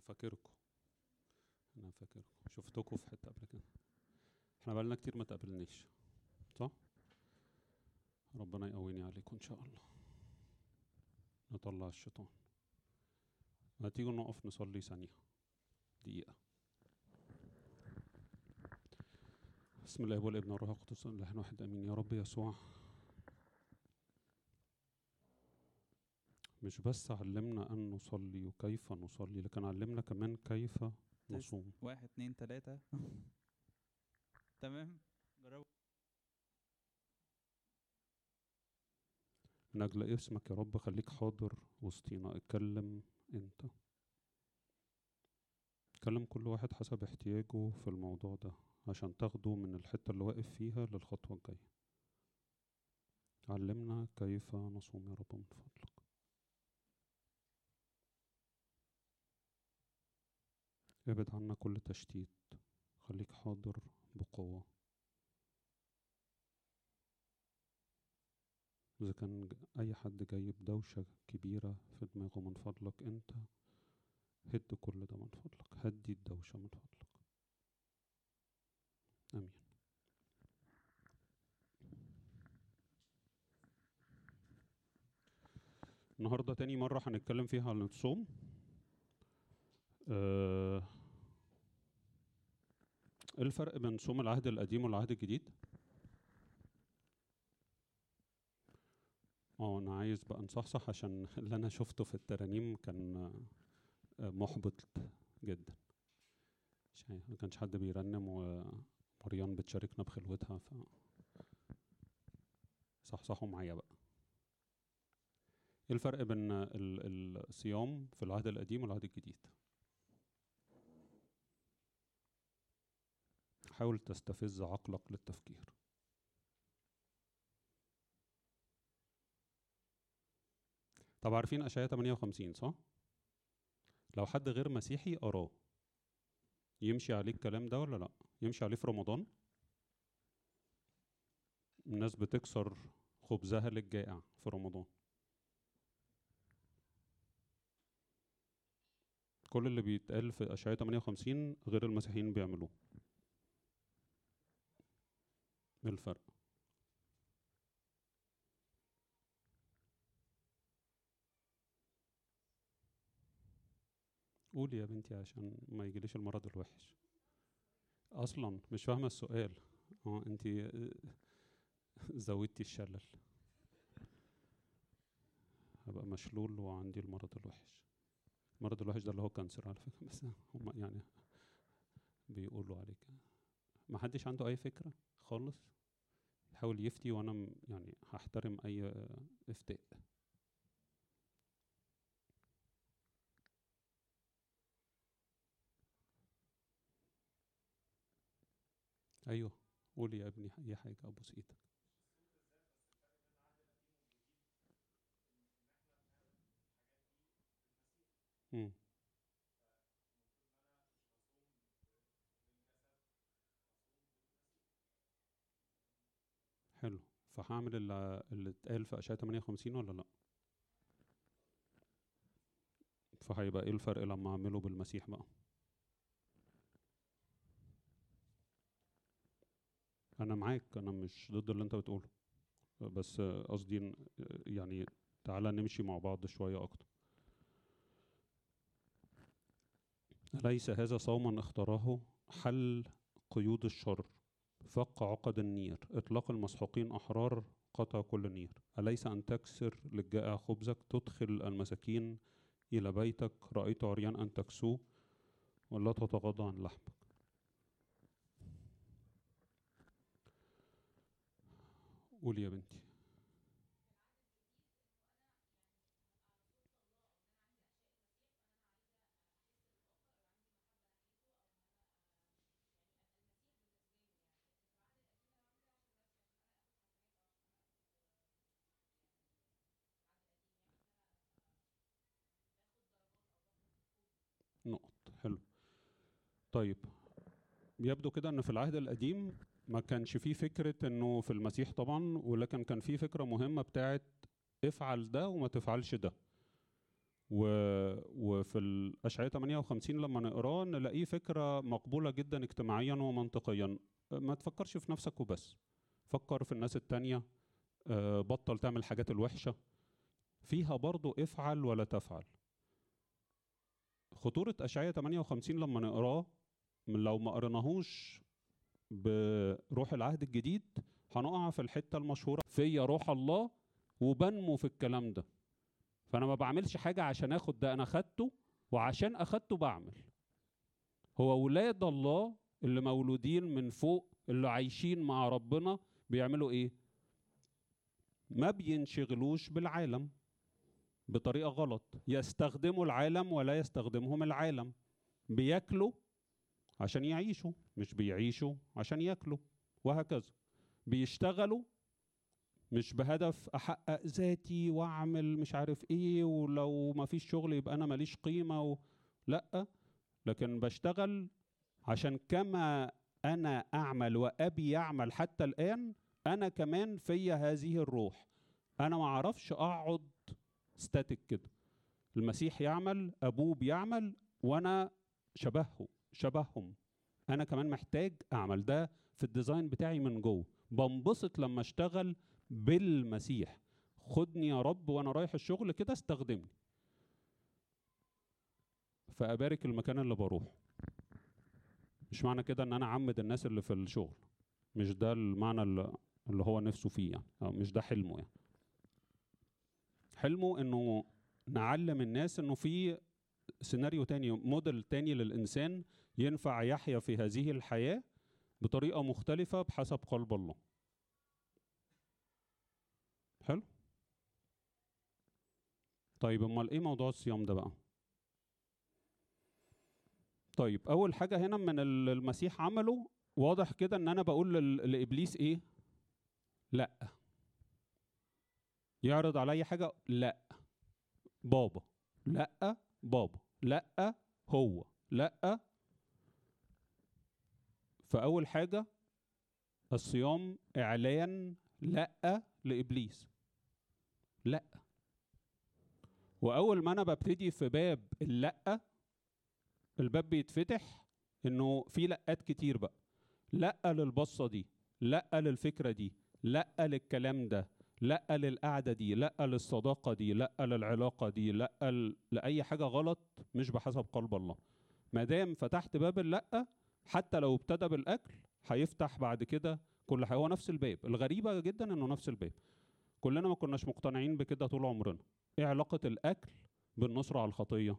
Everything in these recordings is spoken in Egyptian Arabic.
فاكركم انا فاكركم شفتكم في حته قبل كده احنا بقالنا كتير ما تقابلناش صح ربنا يقويني عليكم ان شاء الله نطلع الشيطان ما تيجوا نقف نصلي ثانيه دقيقه بسم الله والابن والروح القدس الاله واحد امين يا رب يسوع مش بس علمنا ان نصلي وكيف نصلي لكن علمنا كمان كيف نصوم واحد اتنين تلاتة تمام جربوا من اجل اسمك يا رب خليك حاضر وسطينا اتكلم انت كلم كل واحد حسب احتياجه في الموضوع ده عشان تاخده من الحتة اللي واقف فيها للخطوة الجاية علمنا كيف نصوم يا رب من فضلك ابعد عنا كل تشتيت خليك حاضر بقوة إذا كان ج- أي حد جاي بدوشة كبيرة في دماغه من فضلك أنت هد كل ده من فضلك هدي الدوشة من فضلك آمين النهاردة تاني مرة هنتكلم فيها عن الصوم آه، ايه الفرق بين صوم العهد القديم والعهد الجديد؟ اه انا عايز بقى نصحصح عشان اللي انا شفته في الترانيم كان آه، محبط جدا مش عارف، ما كانش حد بيرنم ومريان بتشاركنا بخلوتها ف صحصحوا معايا بقى ايه الفرق بين ال- الصيام في العهد القديم والعهد الجديد حاول تستفز عقلك للتفكير طب عارفين اشعياء 58 صح لو حد غير مسيحي قراه يمشي عليه الكلام ده ولا لا يمشي عليه في رمضان الناس بتكسر خبزها للجائع في رمضان كل اللي بيتقال في اشعياء 58 غير المسيحيين بيعملوه ايه الفرق قولي يا بنتي عشان ما يجيليش المرض الوحش اصلا مش فاهمه السؤال اه انت زودتي الشلل هبقى مشلول وعندي المرض الوحش المرض الوحش ده اللي هو كانسر على فكره بس هم يعني بيقولوا عليه كده ما حدش عنده اي فكره خالص يحاول يفتي وانا م- يعني هحترم اي آه، افتاء ايوه قولي يا ابني اي حاجه ابوس ايدك مم. حلو فهعمل اللي اللي اتقال في اشعه 58 ولا لا فهيبقى ايه الفرق لما اعمله بالمسيح بقى انا معاك انا مش ضد اللي انت بتقوله بس قصدي إن- يعني تعالى نمشي مع بعض شويه اكتر أليس هذا صوما اختاره حل قيود الشر فك عقد النير إطلاق المسحوقين أحرار قطع كل نير أليس أن تكسر للجائع خبزك تدخل المساكين إلى بيتك رأيت عريان أن تكسوه ولا تتغاضى عن لحمك قولي يا بنتي نقط حلو طيب يبدو كده ان في العهد القديم ما كانش فيه فكرة انه في المسيح طبعا ولكن كان فيه فكرة مهمة بتاعت افعل ده وما تفعلش ده و... وفي الأشعية 58 لما نقراه نلاقيه فكرة مقبولة جدا اجتماعيا ومنطقيا ما تفكرش في نفسك وبس فكر في الناس التانية آه، بطل تعمل الحاجات الوحشة فيها برضو افعل ولا تفعل خطورة أشعية 58 لما نقراه من لو ما قريناهوش بروح العهد الجديد هنقع في الحتة المشهورة فيا روح الله وبنمو في الكلام ده فأنا ما بعملش حاجة عشان آخد ده أنا خدته وعشان أخدته بعمل هو ولاد الله اللي مولودين من فوق اللي عايشين مع ربنا بيعملوا ايه ما بينشغلوش بالعالم بطريقة غلط يستخدموا العالم ولا يستخدمهم العالم بياكلوا عشان يعيشوا مش بيعيشوا عشان ياكلوا وهكذا بيشتغلوا مش بهدف احقق ذاتي واعمل مش عارف ايه ولو ما فيش شغل يبقى انا ماليش قيمة و... لا لكن بشتغل عشان كما انا اعمل وابي يعمل حتى الان انا كمان فيا هذه الروح انا ما اعرفش اقعد ستاتيك كده المسيح يعمل ابوه بيعمل وانا شبهه شبههم انا كمان محتاج اعمل ده في الديزاين بتاعي من جوه بنبسط لما اشتغل بالمسيح خدني يا رب وانا رايح الشغل كده استخدمني فابارك المكان اللي بروحه مش معنى كده ان انا اعمد الناس اللي في الشغل مش ده المعنى اللي اللي هو نفسه فيه يعني أو مش ده حلمه يعني حلمه انه نعلم الناس انه في سيناريو تاني موديل تاني للانسان ينفع يحيا في هذه الحياه بطريقه مختلفه بحسب قلب الله حلو طيب امال ايه موضوع الصيام ده بقى طيب اول حاجه هنا من ال- المسيح عمله واضح كده ان انا بقول لل- لابليس ايه لا يعرض عليا حاجه لا بابا لا بابا لا هو لا فاول حاجه الصيام اعلان لا لابليس لا واول ما انا ببتدي في باب اللا الباب بيتفتح انه في لقات كتير بقى لا للبصه دي لا للفكره دي لا للكلام ده لا للقعده دي لا للصداقه دي لا للعلاقه دي لا ل- لاي حاجه غلط مش بحسب قلب الله ما دام فتحت باب اللا حتى لو ابتدى بالاكل هيفتح بعد كده كل حاجه هو نفس الباب الغريبه جدا انه نفس الباب كلنا ما كناش مقتنعين بكده طول عمرنا ايه علاقه الاكل بالنصره على الخطيه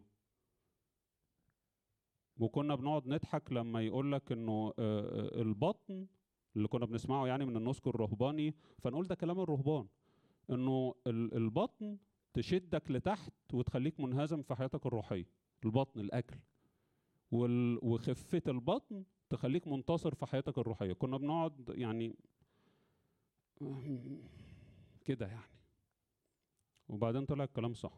وكنا بنقعد نضحك لما يقول لك انه آه، آه، البطن اللي كنا بنسمعه يعني من النسك الرهباني فنقول ده كلام الرهبان انه ال- البطن تشدك لتحت وتخليك منهزم في حياتك الروحيه البطن الاكل وال- وخفه البطن تخليك منتصر في حياتك الروحيه كنا بنقعد يعني كده يعني وبعدين طلع الكلام صح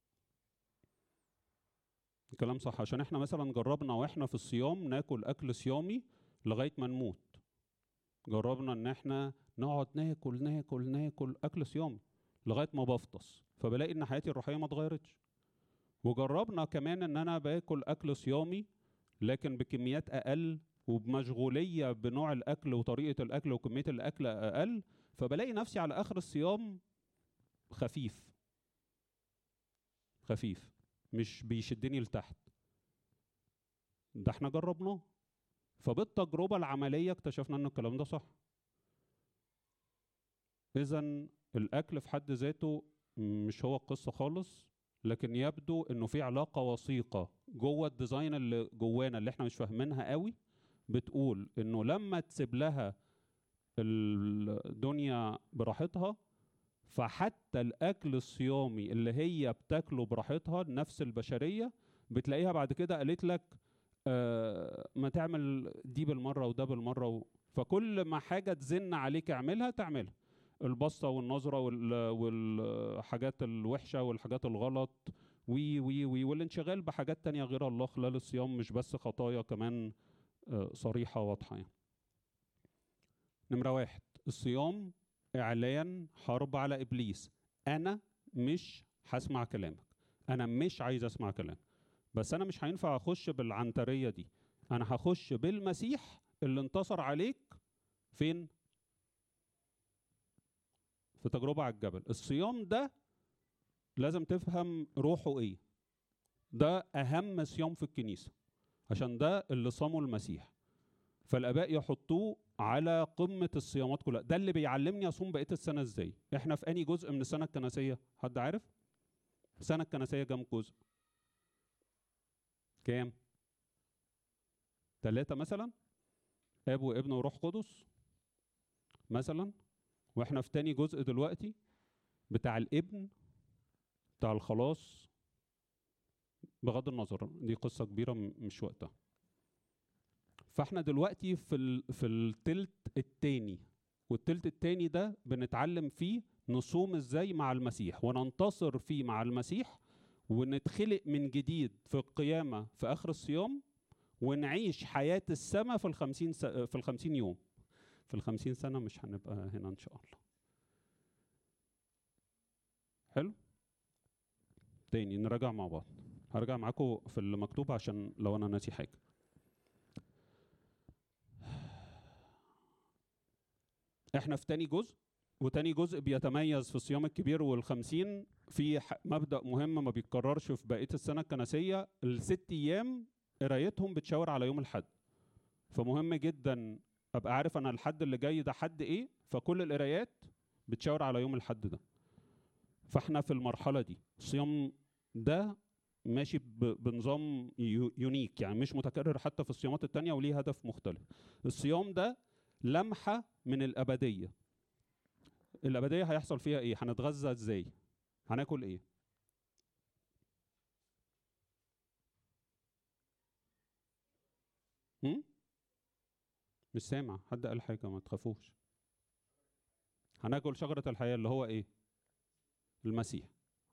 الكلام صح عشان احنا مثلا جربنا واحنا في الصيام ناكل اكل صيامي لغايه ما نموت جربنا ان احنا نقعد ناكل ناكل ناكل اكل صيامي لغايه ما بفطس فبلاقي ان حياتي الروحيه ما اتغيرتش وجربنا كمان ان انا باكل اكل صيامي لكن بكميات اقل وبمشغوليه بنوع الاكل وطريقه الاكل وكميه الاكل اقل فبلاقي نفسي على اخر الصيام خفيف خفيف مش بيشدني لتحت ده احنا جربناه فبالتجربة العملية اكتشفنا ان الكلام ده صح اذا الاكل في حد ذاته مش هو القصة خالص لكن يبدو انه في علاقة وثيقة جوه الديزاين اللي جوانا اللي احنا مش فاهمينها قوي بتقول انه لما تسيب لها الدنيا براحتها فحتى الاكل الصيامي اللي هي بتاكله براحتها النفس البشريه بتلاقيها بعد كده قالت لك آه ما تعمل دي بالمره وده بالمره و... فكل ما حاجه تزن عليك اعملها تعملها البصه والنظره وال... والحاجات الوحشه والحاجات الغلط وي وي وي والانشغال بحاجات تانية غير الله خلال الصيام مش بس خطايا كمان آه صريحه واضحه يعني. نمره واحد الصيام اعلان حرب على ابليس انا مش هسمع كلامك انا مش عايز اسمع كلام بس انا مش هينفع اخش بالعنتريه دي انا هخش بالمسيح اللي انتصر عليك فين في تجربه على الجبل الصيام ده لازم تفهم روحه ايه ده اهم صيام في الكنيسه عشان ده اللي صامه المسيح فالاباء يحطوه على قمه الصيامات كلها ده اللي بيعلمني اصوم بقيه السنه ازاي احنا في اني جزء من السنه الكنسيه حد عارف السنه الكنسيه كام جزء كام ثلاثة مثلا اب وابن وروح قدس مثلا واحنا في تاني جزء دلوقتي بتاع الابن بتاع الخلاص بغض النظر دي قصة كبيرة مش وقتها فاحنا دلوقتي في ال... في التلت التاني والتلت التاني ده بنتعلم فيه نصوم ازاي مع المسيح وننتصر فيه مع المسيح ونتخلق من جديد في القيامة في آخر الصيام ونعيش حياة السماء في الخمسين س... في الخمسين يوم في الخمسين سنة مش هنبقى هنا إن شاء الله حلو تاني نراجع مع بعض هرجع معاكم في اللي مكتوب عشان لو أنا ناسي حاجة احنا في تاني جزء وتاني جزء بيتميز في الصيام الكبير والخمسين في مبدأ مهم ما بيتكررش في بقية السنة الكنسية الست أيام قرايتهم بتشاور على يوم الحد فمهم جدا ابقى عارف انا الحد اللي جاي ده حد ايه فكل القرايات بتشاور على يوم الحد ده فاحنا في المرحله دي الصيام ده ماشي بنظام يونيك يعني مش متكرر حتى في الصيامات التانية وليه هدف مختلف الصيام ده لمحة من الأبدية الأبدية هيحصل فيها إيه؟ هنتغذى إزاي؟ هناكل إيه؟ هم؟ مش سامع حد قال حاجة ما تخافوش هناكل شجرة الحياة اللي هو إيه؟ المسيح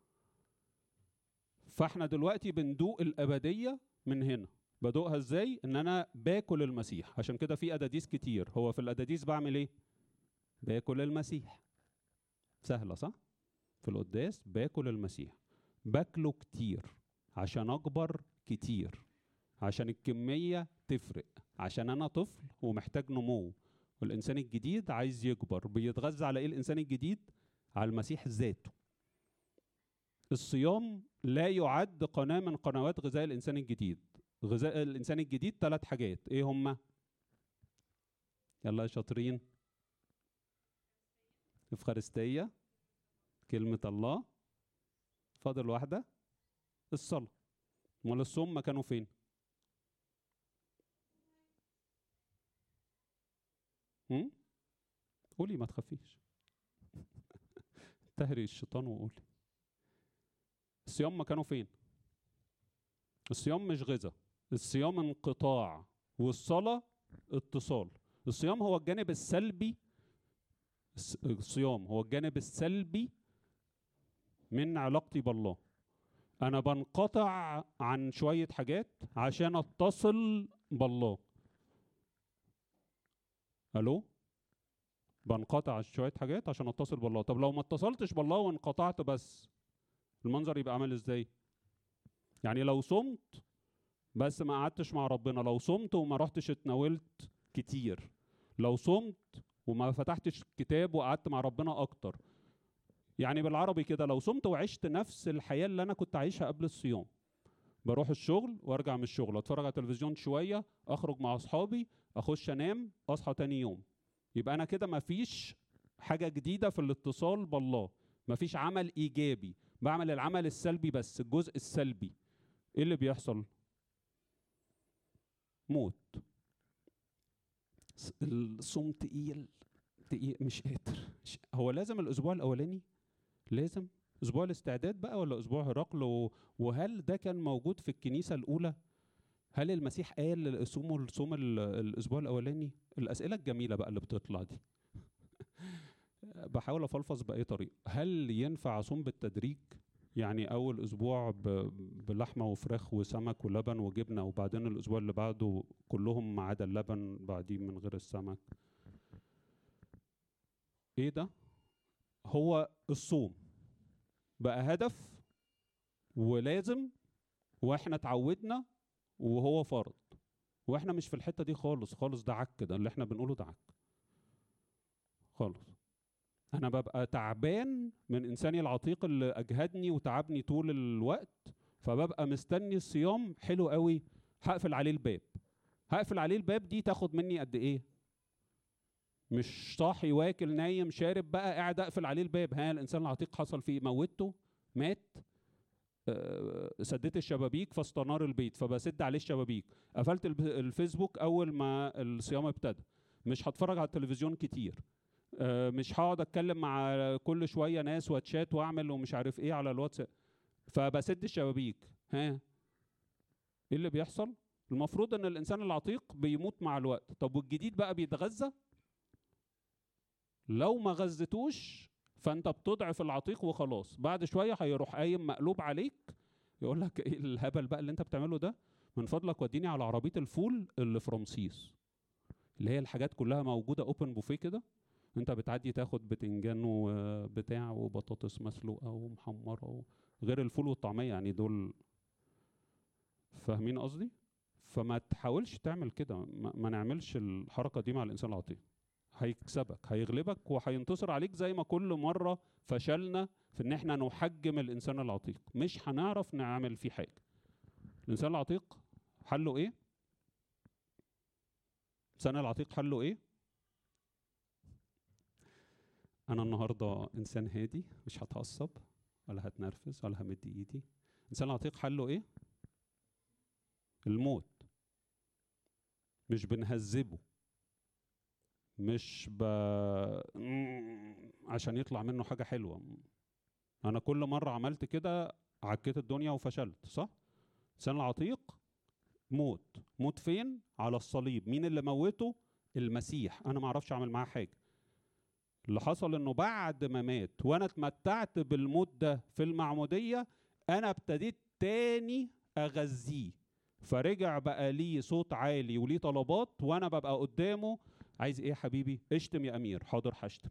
فاحنا دلوقتي بندوق الأبدية من هنا بدوقها ازاي ان انا باكل المسيح عشان كده في اداديس كتير هو في الاداديس بعمل ايه باكل المسيح سهله صح في القداس باكل المسيح باكله كتير عشان اكبر كتير عشان الكميه تفرق عشان انا طفل ومحتاج نمو والانسان الجديد عايز يكبر بيتغذى على ايه الانسان الجديد على المسيح ذاته الصيام لا يعد قناه من قنوات غذاء الانسان الجديد غذاء الانسان الجديد ثلاث حاجات ايه هما يلا يا شاطرين افخارستيه كلمه الله فاضل واحده الصلاه امال الصوم مكانه فين هم؟ قولي ما تخافيش تهري الشيطان وقولي الصيام مكانه فين الصيام مش غذاء الصيام انقطاع والصلاة اتصال الصيام هو الجانب السلبي الصيام هو الجانب السلبي من علاقتي بالله انا بنقطع عن شوية حاجات عشان اتصل بالله الو بنقطع عن شوية حاجات عشان اتصل بالله طب لو ما اتصلتش بالله وانقطعت بس المنظر يبقى عامل ازاي يعني لو صمت بس ما قعدتش مع ربنا لو صمت وما رحتش اتناولت كتير لو صمت وما فتحتش كتاب وقعدت مع ربنا اكتر يعني بالعربي كده لو صمت وعشت نفس الحياة اللي انا كنت عايشها قبل الصيام بروح الشغل وارجع من الشغل اتفرج على التلفزيون شوية اخرج مع اصحابي اخش انام اصحى تاني يوم يبقى انا كده مفيش حاجة جديدة في الاتصال بالله مفيش عمل ايجابي بعمل العمل السلبي بس الجزء السلبي ايه اللي بيحصل موت الصوم تقيل تقيل مش قادر هو لازم الاسبوع الاولاني لازم اسبوع الاستعداد بقى ولا اسبوع هرقل وهل ده كان موجود في الكنيسه الاولى هل المسيح قال صوموا الصوم الاسبوع الاولاني الاسئله الجميله بقى اللي بتطلع دي بحاول افلفظ باي طريقه هل ينفع اصوم بالتدريج يعني اول اسبوع بلحمه وفراخ وسمك ولبن وجبنه وبعدين الاسبوع اللي بعده كلهم ما عدا اللبن بعدين من غير السمك ايه ده هو الصوم بقى هدف ولازم واحنا اتعودنا وهو فرض واحنا مش في الحته دي خالص خالص ده عك ده اللي احنا بنقوله ده عك خالص انا ببقى تعبان من انساني العتيق اللي اجهدني وتعبني طول الوقت فببقى مستني الصيام حلو قوي هقفل عليه الباب هقفل عليه الباب دي تاخد مني قد ايه مش صاحي واكل نايم شارب بقى قاعد اقفل عليه الباب ها الانسان العتيق حصل فيه موته مات آه، سديت الشبابيك فاستنار البيت فبسد عليه الشبابيك قفلت الب- الفيسبوك اول ما الصيام ابتدى مش هتفرج على التلفزيون كتير آه، مش هقعد اتكلم مع كل شويه ناس واتشات واعمل ومش عارف ايه على الواتساب فبسد الشبابيك ها ايه اللي بيحصل المفروض ان الانسان العتيق بيموت مع الوقت طب والجديد بقى بيتغذى لو ما غذيتوش فانت بتضعف العتيق وخلاص بعد شويه هيروح قايم مقلوب عليك يقول لك ايه الهبل بقى اللي انت بتعمله ده من فضلك وديني على عربيه الفول اللي في رمسيس اللي هي الحاجات كلها موجوده اوبن بوفيه كده انت بتعدي تاخد بتنجان وبتاع وبطاطس مسلوقه ومحمره غير الفول والطعميه يعني دول فاهمين قصدي فما تحاولش تعمل كده ما, ما نعملش الحركه دي مع الانسان العتيق هيكسبك هيغلبك وهينتصر عليك زي ما كل مره فشلنا في ان احنا نحجم الانسان العتيق مش هنعرف نعمل فيه حاجه الانسان العتيق حله ايه الانسان العتيق حله ايه انا النهارده انسان هادي مش هتعصب ولا هتنرفز ولا همد ايدي الانسان العتيق حله ايه الموت مش بنهذبه مش ب... عشان يطلع منه حاجة حلوة أنا كل مرة عملت كده عكيت الدنيا وفشلت صح؟ الإنسان العتيق موت موت فين؟ على الصليب مين اللي موته؟ المسيح أنا ما أعرفش أعمل معاه حاجة اللي حصل إنه بعد ما مات وأنا اتمتعت بالموت ده في المعمودية أنا ابتديت تاني أغذيه فرجع بقى ليه صوت عالي وليه طلبات وأنا ببقى قدامه عايز ايه يا حبيبي اشتم يا امير حاضر هشتم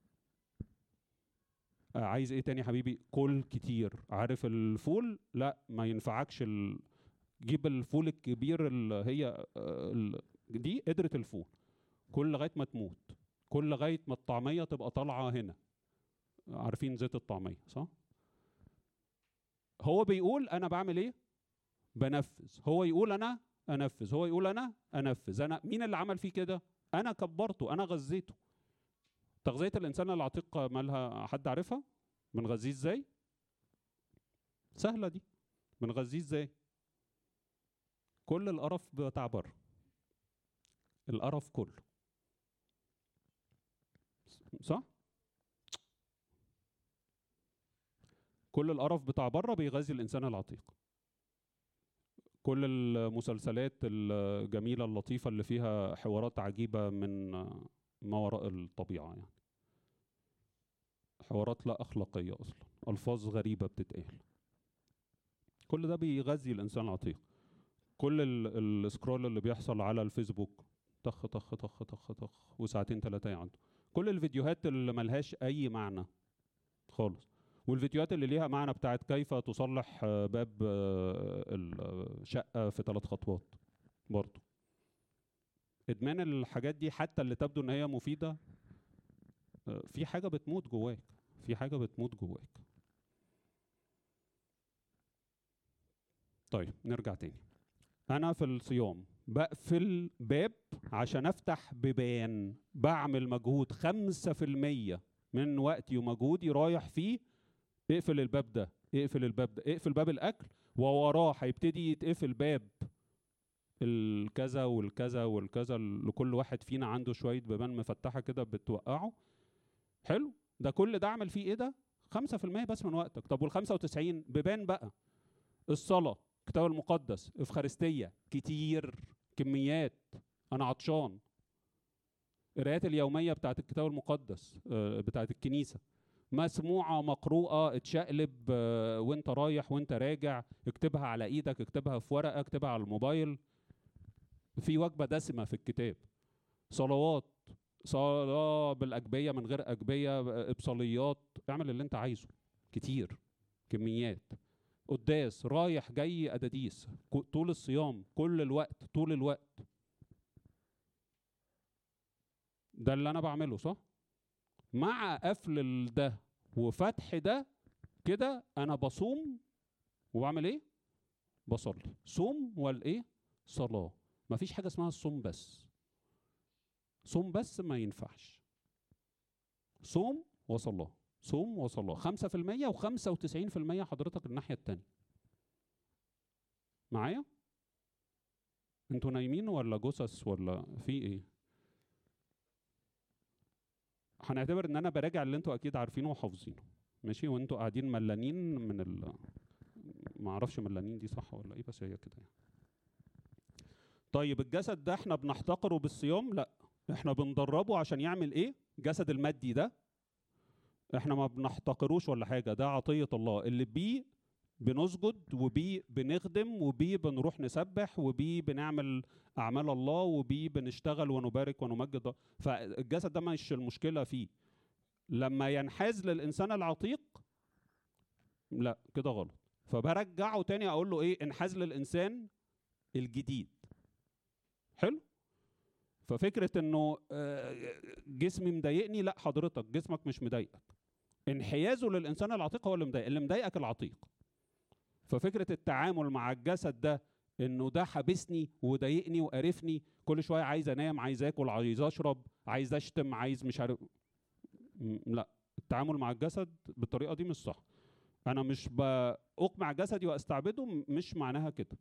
آه عايز ايه تاني يا حبيبي كل كتير عارف الفول لا ما ينفعكش ال... جيب الفول الكبير اللي هي آه، ال... دي قدرة الفول كل لغاية ما تموت كل لغاية ما الطعمية تبقى طالعة هنا عارفين زيت الطعمية صح هو بيقول انا بعمل ايه بنفذ هو يقول انا انفذ هو يقول انا انفذ انا مين اللي عمل فيه كده انا كبرته انا غذيته تغذيه الانسان العتيق مالها حد عارفها بنغذيه ازاي سهله دي بنغذيه ازاي كل القرف بتاع بره القرف كله صح كل القرف بتاع بره بيغذي الانسان العتيق كل المسلسلات الجميلة اللطيفة اللي فيها حوارات عجيبة من ما وراء الطبيعة يعني حوارات لا أخلاقية أصلا ألفاظ غريبة بتتقال كل ده بيغذي الإنسان العتيق كل ال- السكرول اللي بيحصل على الفيسبوك طخ طخ طخ طخ طخ وساعتين ثلاثة يعدوا كل الفيديوهات اللي ملهاش أي معنى خالص والفيديوهات اللي ليها معنى بتاعت كيف تصلح آه، باب آه، الشقة في ثلاث خطوات برضو ادمان الحاجات دي حتى اللي تبدو ان هي مفيدة آه، في حاجة بتموت جواك في حاجة بتموت جواك طيب نرجع تاني انا في الصيام بقفل باب عشان افتح بيبان بعمل مجهود خمسة في المية من وقتي ومجهودي رايح فيه اقفل الباب ده اقفل الباب ده اقفل باب الاكل ووراه هيبتدي يتقفل باب الكذا والكذا والكذا لكل واحد فينا عنده شويه بيبان مفتحه كده بتوقعه حلو ده كل ده اعمل فيه ايه ده 5% بس من وقتك طب وال 95 بيبان بقى الصلاه الكتاب المقدس افخارستيه كتير كميات انا عطشان القراءات اليوميه بتاعت الكتاب المقدس آه، بتاعت الكنيسه مسموعه مقروءه اتشقلب آه، وانت رايح وانت راجع اكتبها على ايدك اكتبها في ورقه اكتبها على الموبايل في وجبه دسمه في الكتاب صلوات صلاه بالاجبيه من غير اجبيه ابصاليات اعمل اللي انت عايزه كتير كميات قداس رايح جاي اداديس ك- طول الصيام كل الوقت طول الوقت ده اللي انا بعمله صح مع قفل ال- ده وفتح ده كده انا بصوم وبعمل ايه بصلي صوم والايه صلاه مفيش حاجه اسمها الصوم بس صوم بس ما ينفعش صوم وصلاه صوم وصلاه 5% و95% حضرتك الناحيه التانية معايا انتوا نايمين ولا جثث ولا في ايه هنعتبر ان انا براجع اللي انتوا اكيد عارفينه وحافظينه ماشي وانتوا قاعدين ملانين من ال ما اعرفش ملانين دي صح ولا ايه بس هي كده يعني. طيب الجسد ده احنا بنحتقره بالصيام لا احنا بندربه عشان يعمل ايه الجسد المادي ده احنا ما بنحتقروش ولا حاجه ده عطيه الله اللي بيه بنسجد وبيه بنخدم وبيه بنروح نسبح وبيه بنعمل اعمال الله وبيه بنشتغل ونبارك ونمجد الله. فالجسد ده مش المشكله فيه لما ينحاز للانسان العتيق لا كده غلط فبرجعه تاني اقول له ايه انحاز للانسان الجديد حلو ففكره انه آه، جسمي مضايقني لا حضرتك جسمك مش مضايقك انحيازه للانسان العتيق هو اللي مضايق اللي مضايقك العتيق ففكره التعامل مع الجسد ده انه ده حابسني وضايقني وقرفني كل شويه عايز انام عايز اكل عايز اشرب عايز اشتم عايز مش عارف م- لا التعامل مع الجسد بالطريقه دي مش صح انا مش باقمع جسدي واستعبده م- مش معناها كده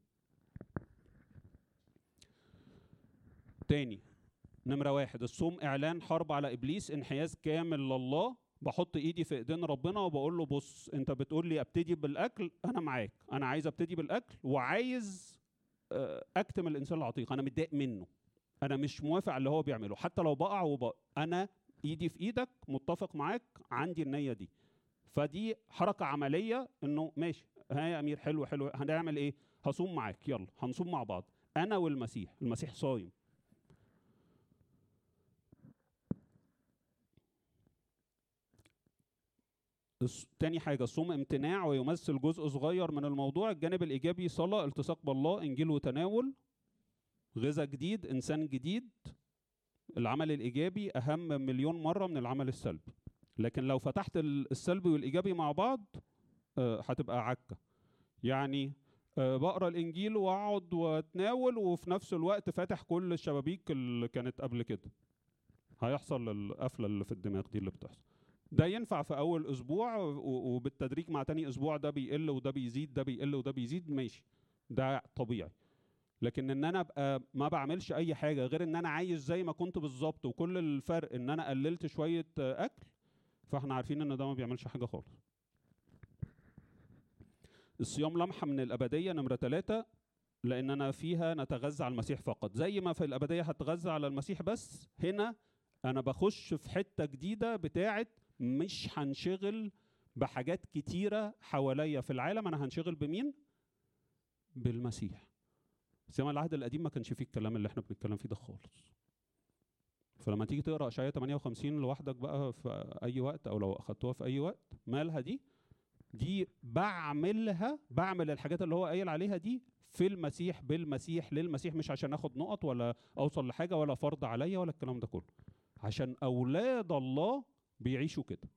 تاني نمرة واحد الصوم إعلان حرب على إبليس انحياز كامل لله بحط إيدي في إيدين ربنا وبقول له بص أنت بتقول لي أبتدي بالأكل أنا معاك أنا عايز أبتدي بالأكل وعايز آه، أكتم الإنسان العتيق أنا متضايق منه أنا مش موافق على اللي هو بيعمله حتى لو بقع وب... أنا إيدي في إيدك متفق معاك عندي النية دي فدي حركة عملية إنه ماشي ها يا أمير حلو حلو هنعمل إيه هصوم معاك يلا هنصوم مع بعض أنا والمسيح المسيح صايم الص- تاني حاجة الصوم امتناع ويمثل جزء صغير من الموضوع الجانب الإيجابي صلاة التصاق بالله إنجيل وتناول غذاء جديد إنسان جديد العمل الإيجابي أهم مليون مرة من العمل السلبي لكن لو فتحت ال- السلبي والإيجابي مع بعض آه، هتبقى عكة يعني آه، بقرا الإنجيل وأقعد وأتناول وفي نفس الوقت فاتح كل الشبابيك اللي كانت قبل كده هيحصل القفلة اللي في الدماغ دي اللي بتحصل ده ينفع في اول اسبوع و- وبالتدريج مع تاني اسبوع ده بيقل وده بيزيد ده بيقل وده بيزيد ماشي ده طبيعي لكن ان انا ابقى ما بعملش اي حاجه غير ان انا عايش زي ما كنت بالظبط وكل الفرق ان انا قللت شويه آه، اكل فاحنا عارفين ان ده ما بيعملش حاجه خالص الصيام لمحه من الابديه نمره ثلاثة لاننا فيها نتغذى على المسيح فقط زي ما في الابديه هتغذى على المسيح بس هنا انا بخش في حته جديده بتاعه مش هنشغل بحاجات كتيرة حواليا في العالم أنا هنشغل بمين؟ بالمسيح زي العهد القديم ما كانش فيه الكلام اللي احنا بنتكلم فيه ده خالص فلما تيجي تقرا اشعياء 58 لوحدك بقى في اي وقت او لو اخدتوها في اي وقت مالها دي دي بعملها بعمل الحاجات اللي هو قايل عليها دي في المسيح بالمسيح للمسيح مش عشان اخد نقط ولا اوصل لحاجه ولا فرض عليا ولا الكلام ده كله عشان اولاد الله بيعيشوا كده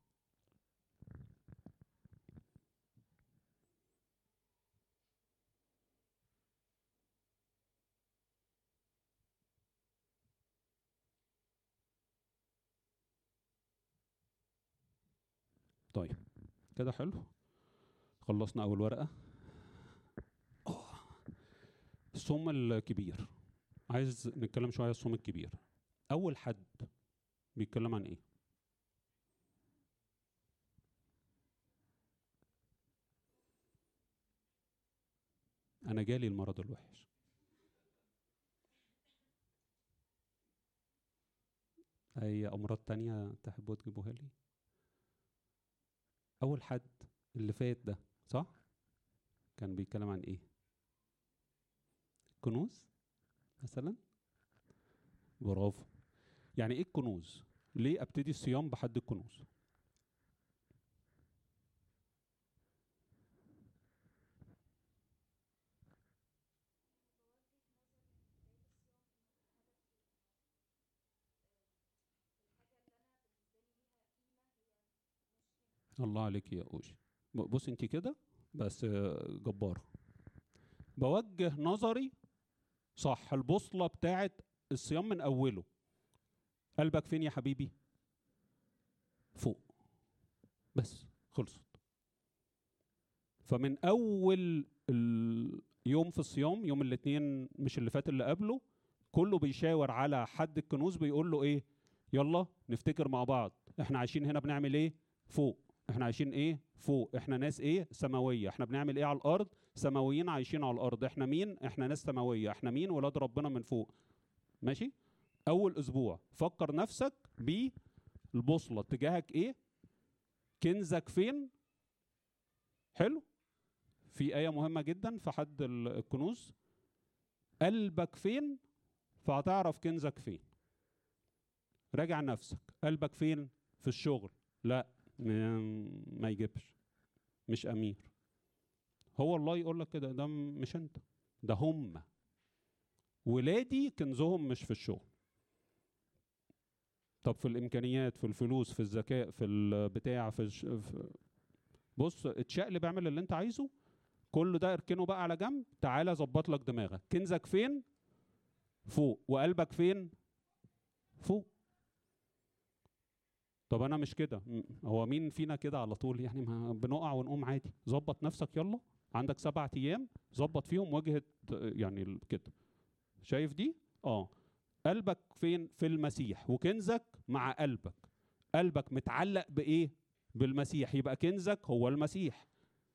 طيب كده حلو خلصنا اول ورقه آه. الصوم الكبير عايز نتكلم شويه عن الصوم الكبير اول حد بيتكلم عن ايه انا جالي المرض الوحش اي امراض تانية تحبوا تجيبوها لي اول حد اللي فات ده صح كان بيتكلم عن ايه كنوز مثلا برافو يعني ايه الكنوز ليه ابتدي الصيام بحد الكنوز الله عليك يا اوجي ب- بص انت كده بس آه، جبارة بوجه نظري صح البوصلة بتاعت الصيام من أوله قلبك فين يا حبيبي فوق بس خلصت فمن أول اليوم في الصيام يوم الاثنين مش اللي فات اللي قبله كله بيشاور على حد الكنوز بيقول له ايه يلا نفتكر مع بعض احنا عايشين هنا بنعمل ايه فوق احنا عايشين ايه فوق احنا ناس ايه سماويه احنا بنعمل ايه على الارض سماويين عايشين على الارض احنا مين احنا ناس سماويه احنا مين ولاد ربنا من فوق ماشي اول اسبوع فكر نفسك بالبوصله اتجاهك ايه كنزك فين حلو في ايه مهمه جدا في حد ال- الكنوز قلبك فين فهتعرف كنزك فين راجع نفسك قلبك فين في الشغل لا ما- ما يجيبش مش امير هو الله يقول لك كده ده م- مش انت ده هم ولادي كنزهم مش في الشغل طب في الامكانيات في الفلوس في الذكاء في البتاع في, الش... في بص اتشقلب اعمل اللي انت عايزه كل ده اركنه بقى على جنب تعالى ظبط لك دماغك كنزك فين فوق وقلبك فين فوق طب انا مش كده م- هو مين فينا كده على طول يعني ما بنقع ونقوم عادي ظبط نفسك يلا عندك سبعة ايام ظبط فيهم واجهة آه، يعني ال- كده شايف دي اه قلبك فين في المسيح وكنزك مع قلبك قلبك متعلق بايه بالمسيح يبقى كنزك هو المسيح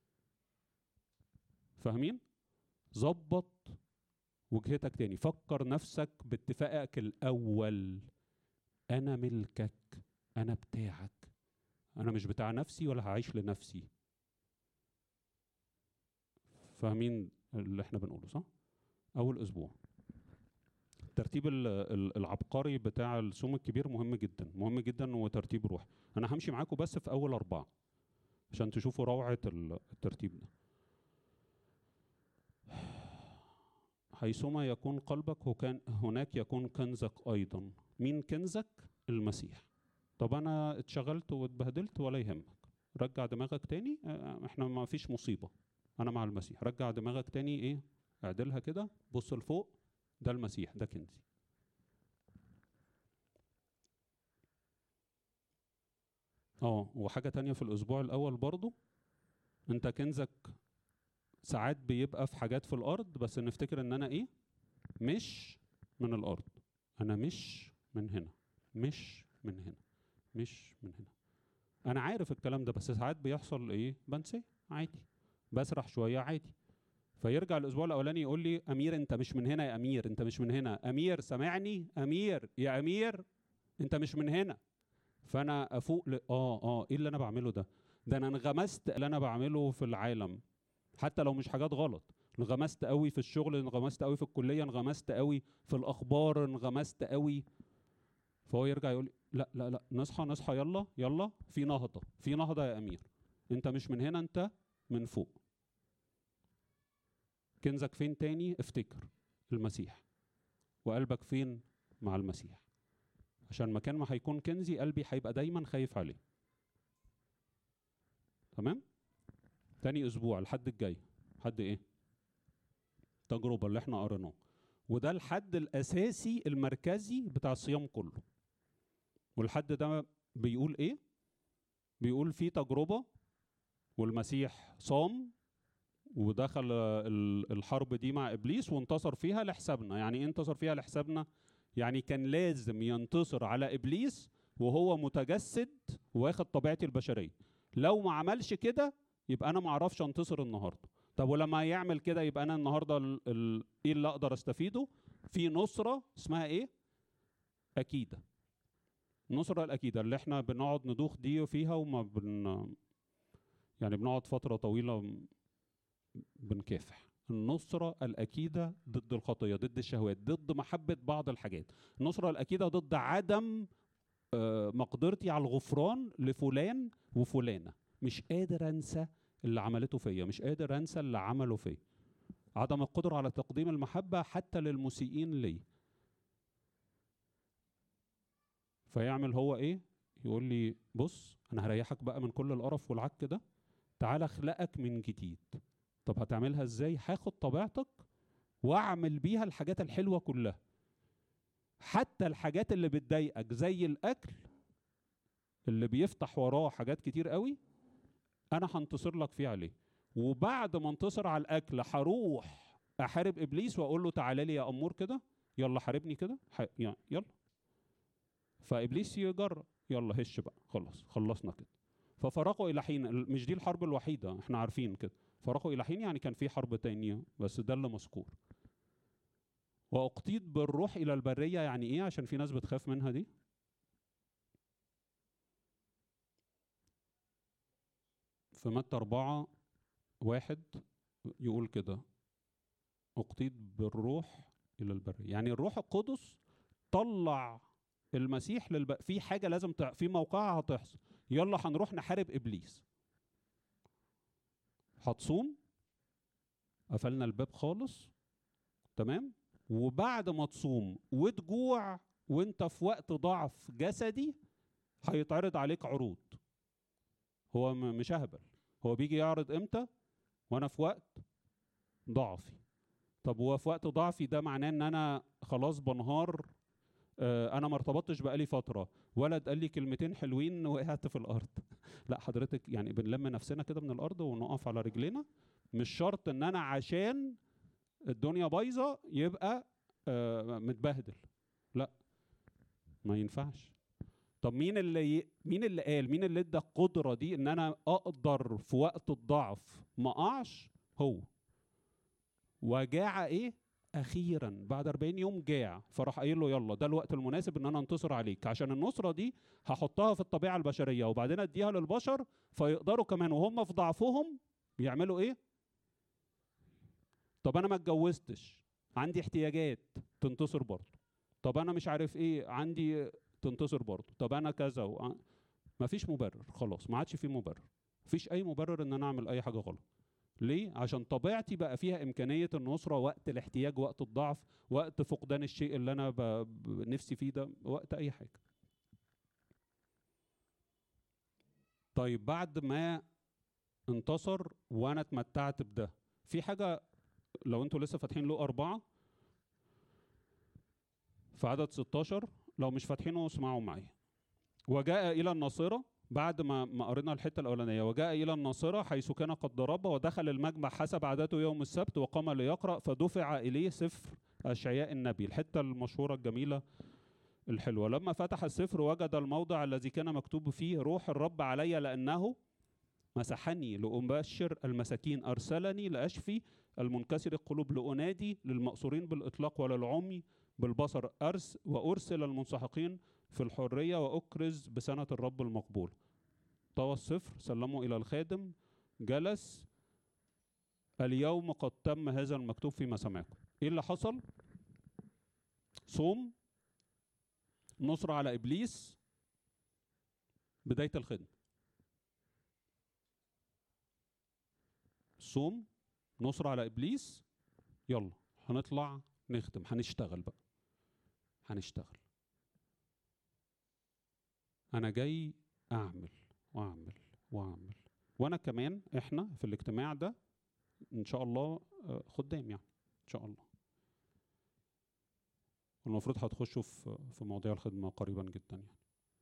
فاهمين ظبط وجهتك تاني فكر نفسك باتفاقك الاول انا ملكك انا بتاعك انا مش بتاع نفسي ولا هعيش لنفسي فاهمين اللي احنا بنقوله صح اول اسبوع الترتيب ال- ال- العبقري بتاع السوم الكبير مهم جدا مهم جدا وترتيب روحي انا همشي معاكم بس في اول اربعه عشان تشوفوا روعه ال- الترتيب ده حيثما يكون قلبك وكان هناك يكون كنزك ايضا مين كنزك المسيح طب انا اتشغلت واتبهدلت ولا يهمك رجع دماغك تاني اه، احنا ما فيش مصيبه انا مع المسيح رجع دماغك تاني ايه اعدلها كده بص لفوق ده المسيح ده كنزي اه وحاجه تانية في الاسبوع الاول برضو انت كنزك ساعات بيبقى في حاجات في الارض بس نفتكر ان انا ايه مش من الارض انا مش من هنا مش من هنا مش من هنا انا عارف الكلام ده بس ساعات بيحصل ايه بنساه عادي بسرح شويه عادي فيرجع الاسبوع الاولاني يقول لي امير انت مش من هنا يا امير انت مش من هنا امير سامعني امير يا امير انت مش من هنا فانا افوق ل... اه اه ايه اللي انا بعمله ده ده انا انغمست اللي انا بعمله في العالم حتى لو مش حاجات غلط انغمست قوي في الشغل انغمست قوي في الكليه انغمست قوي في الاخبار انغمست قوي فهو يرجع يقول لا لا لا نصحى نصحى يلا يلا في نهضه في نهضه يا امير انت مش من هنا انت من فوق كنزك فين تاني افتكر المسيح وقلبك فين مع المسيح عشان مكان ما هيكون كنزي قلبي هيبقى دايما خايف عليه تمام تاني اسبوع الحد الجاي حد ايه التجربه اللي احنا قريناه وده الحد الاساسي المركزي بتاع الصيام كله والحد ده بيقول ايه بيقول في تجربه والمسيح صام ودخل ال- الحرب دي مع ابليس وانتصر فيها لحسابنا يعني ايه انتصر فيها لحسابنا يعني كان لازم ينتصر على ابليس وهو متجسد واخد طبيعتي البشريه لو ما عملش كده يبقى انا ما اعرفش انتصر النهارده طب ولما يعمل كده يبقى انا النهارده ال- ال- ايه اللي اقدر استفيده في نصره اسمها ايه اكيده النصره الاكيده اللي احنا بنقعد ندوخ دي فيها وما بن يعني بنقعد فتره طويله م- بنكافح النصرة الأكيدة ضد الخطية ضد الشهوات ضد محبة بعض الحاجات النصرة الأكيدة ضد عدم آه، مقدرتي على الغفران لفلان وفلانة مش قادر أنسى اللي عملته فيا مش قادر أنسى اللي عمله فيا عدم القدرة على تقديم المحبة حتى للمسيئين لي فيعمل هو إيه يقول لي بص انا هريحك بقى من كل القرف والعك ده تعال اخلقك من جديد طب هتعملها ازاي هاخد طبيعتك واعمل بيها الحاجات الحلوه كلها حتى الحاجات اللي بتضايقك زي الاكل اللي بيفتح وراه حاجات كتير قوي انا هنتصر لك فيه عليه وبعد ما انتصر على الاكل هروح احارب ابليس واقول له تعالى لي يا امور كده يلا حاربني كده ح... يعني يلا فابليس يجرب يلا هش بقى خلاص خلصنا كده ففرقوا الى حين ال- مش دي الحرب الوحيده احنا عارفين كده فرقوا الى حين يعني كان في حرب تانية بس ده اللي مذكور واقتيد بالروح الى البريه يعني ايه عشان في ناس بتخاف منها دي في متى أربعة واحد يقول كده أقتيد بالروح إلى البرية يعني الروح القدس طلع المسيح للب... في حاجة لازم تع... في موقعها هتحصل يلا هنروح نحارب إبليس هتصوم قفلنا الباب خالص تمام وبعد ما تصوم وتجوع وانت في وقت ضعف جسدي هيتعرض عليك عروض هو م- مش اهبل هو بيجي يعرض امتى وانا في وقت ضعفي طب هو في وقت ضعفي ده معناه ان انا خلاص بنهار آه، انا ما ارتبطتش بقالي فتره ولد قال لي كلمتين حلوين وقعت في الارض لا حضرتك يعني بنلم نفسنا كده من الارض ونقف على رجلينا مش شرط ان انا عشان الدنيا بايظه يبقى آه، متبهدل لا ما ينفعش طب مين اللي ي... مين اللي قال مين اللي ادى القدره دي ان انا اقدر في وقت الضعف ما اقعش هو وجاع ايه اخيرا بعد 40 يوم جاع فراح قايل له يلا ده الوقت المناسب ان انا انتصر عليك عشان النصره دي هحطها في الطبيعه البشريه وبعدين اديها للبشر فيقدروا كمان وهم في ضعفهم يعملوا ايه طب انا ما اتجوزتش عندي احتياجات تنتصر برضه طب انا مش عارف ايه عندي تنتصر برضه طب انا كذا و... مفيش مبرر خلاص ما عادش في مبرر مفيش اي مبرر ان انا اعمل اي حاجه غلط ليه عشان طبيعتي بقى فيها امكانيه النصره وقت الاحتياج وقت الضعف وقت فقدان الشيء اللي انا ب... ب... نفسي فيه ده وقت اي حاجه طيب بعد ما انتصر وانا اتمتعت بده في حاجه لو انتوا لسه فاتحين له أربعة في عدد 16 لو مش فاتحينه اسمعوا معايا وجاء إلى الناصرة بعد ما ما قرينا الحتة الأولانية وجاء إلى الناصرة حيث كان قد ضرب ودخل المجمع حسب عادته يوم السبت وقام ليقرأ فدفع إليه سفر أشعياء النبي الحتة المشهورة الجميلة الحلوة لما فتح السفر وجد الموضع الذي كان مكتوب فيه روح الرب علي لأنه مسحني لأبشر المساكين أرسلني لأشفي المنكسر القلوب لأنادي للمأسورين بالإطلاق وللعمي بالبصر أرس وأرسل المنسحقين في الحرية وأكرز بسنة الرب المقبول طوى السفر سلمه إلى الخادم جلس اليوم قد تم هذا المكتوب في مسامعكم إيه اللي حصل؟ صوم نصر على إبليس بداية الخدمة صوم نصر على ابليس يلا هنطلع نخدم هنشتغل بقى هنشتغل انا جاي اعمل واعمل واعمل وانا كمان احنا في الاجتماع ده ان شاء الله آه، خدام يعني ان شاء الله والمفروض هتخشوا في في مواضيع الخدمه قريبا جدا يعني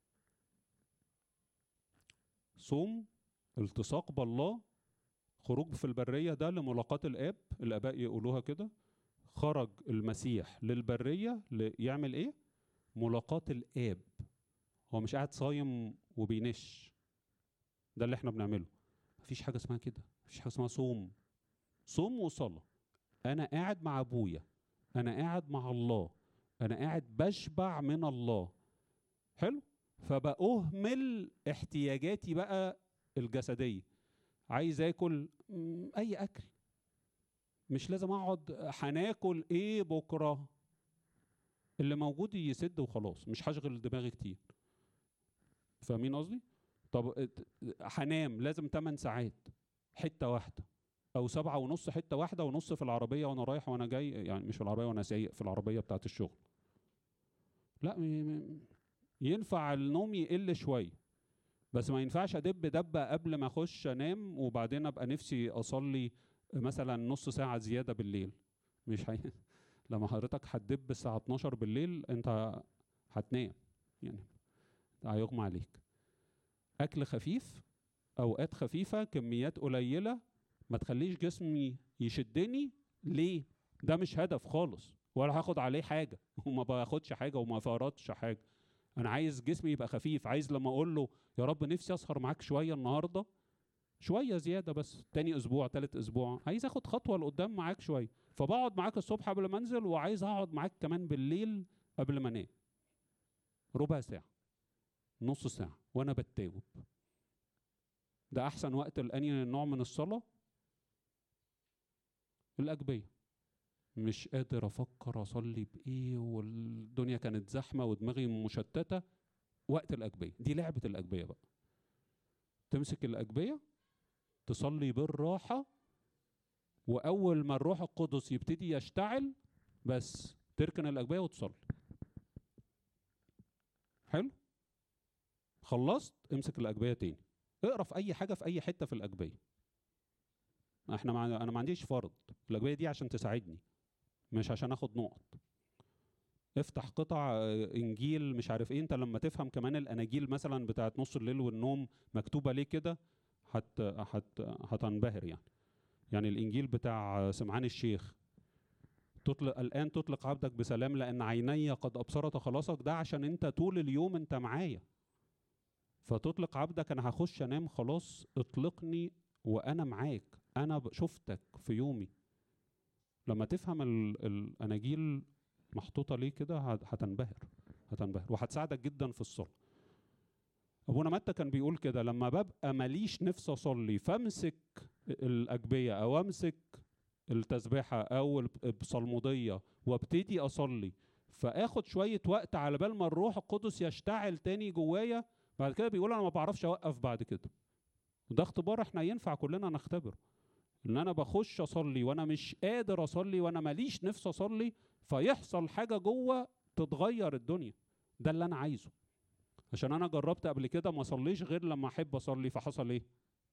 صوم التصاق بالله خروج في البرية ده لملاقاة الآب الآباء يقولوها كده خرج المسيح للبرية ل- يعمل إيه؟ ملاقاة الآب هو مش قاعد صايم وبينش ده اللي احنا بنعمله مفيش حاجة اسمها كده مفيش حاجة اسمها صوم صوم وصلاة أنا قاعد مع أبويا أنا قاعد مع الله أنا قاعد بشبع من الله حلو فبأهمل احتياجاتي بقى الجسدية عايز اكل مم، اي اكل مش لازم اقعد هناكل ايه بكره اللي موجود يسد وخلاص مش هشغل دماغي كتير فاهمين قصدي طب ات- هنام لازم 8 ساعات حته واحده او سبعة ونص حته واحده ونص في العربيه وانا رايح وانا جاي يعني مش في العربيه وانا سايق في العربيه بتاعت الشغل لا م- م- ينفع النوم يقل شويه بس ما ينفعش ادب دبه قبل ما اخش انام وبعدين ابقى نفسي اصلي مثلا نص ساعه زياده بالليل مش هي... لما حضرتك هتدب الساعه 12 بالليل انت هتنام يعني هيغمى عليك اكل خفيف اوقات خفيفه كميات قليله ما تخليش جسمي يشدني ليه ده مش هدف خالص ولا هاخد عليه حاجه وما باخدش حاجه وما فرضش حاجه انا عايز جسمي يبقى خفيف عايز لما اقول له يا رب نفسي اسهر معاك شويه النهارده شويه زياده بس تاني اسبوع تالت اسبوع عايز اخد خطوه لقدام معاك شويه فبقعد معاك الصبح قبل ما انزل وعايز اقعد معاك كمان بالليل قبل ما انام ربع ساعه نص ساعه وانا بتاوب ده احسن وقت لاني نوع من الصلاه الاجبيه مش قادر افكر اصلي بايه والدنيا كانت زحمه ودماغي مشتته وقت الاجبيه دي لعبه الاجبيه بقى تمسك الاجبيه تصلي بالراحه واول ما الروح القدس يبتدي يشتعل بس تركن الاجبيه وتصلي حلو خلصت امسك الاجبيه تاني اقرا في اي حاجه في اي حته في الاجبيه احنا مع... انا ما عنديش فرض الاجبيه دي عشان تساعدني مش عشان اخد نقط افتح قطع انجيل مش عارف ايه انت لما تفهم كمان الاناجيل مثلا بتاعت نص الليل والنوم مكتوبه ليه كده هت هت هتنبهر يعني يعني الانجيل بتاع سمعان الشيخ تطلق الان تطلق عبدك بسلام لان عيني قد ابصرت خلاصك ده عشان انت طول اليوم انت معايا فتطلق عبدك انا هخش انام خلاص اطلقني وانا معاك انا شفتك في يومي لما تفهم ال الاناجيل محطوطه ليه كده هتنبهر هتنبهر وهتساعدك جدا في الصلاه ابونا متى كان بيقول كده لما ببقى ماليش نفس اصلي فامسك الاجبيه او امسك التسبيحه او الصلموديه وابتدي اصلي فاخد شويه وقت على بال ما الروح القدس يشتعل تاني جوايا بعد كده بيقول انا ما بعرفش اوقف بعد كده وده اختبار احنا ينفع كلنا نختبره ان انا بخش اصلي وانا مش قادر اصلي وانا ماليش نفس اصلي فيحصل حاجه جوه تتغير الدنيا ده اللي انا عايزه عشان انا جربت قبل كده ما اصليش غير لما احب اصلي فحصل ايه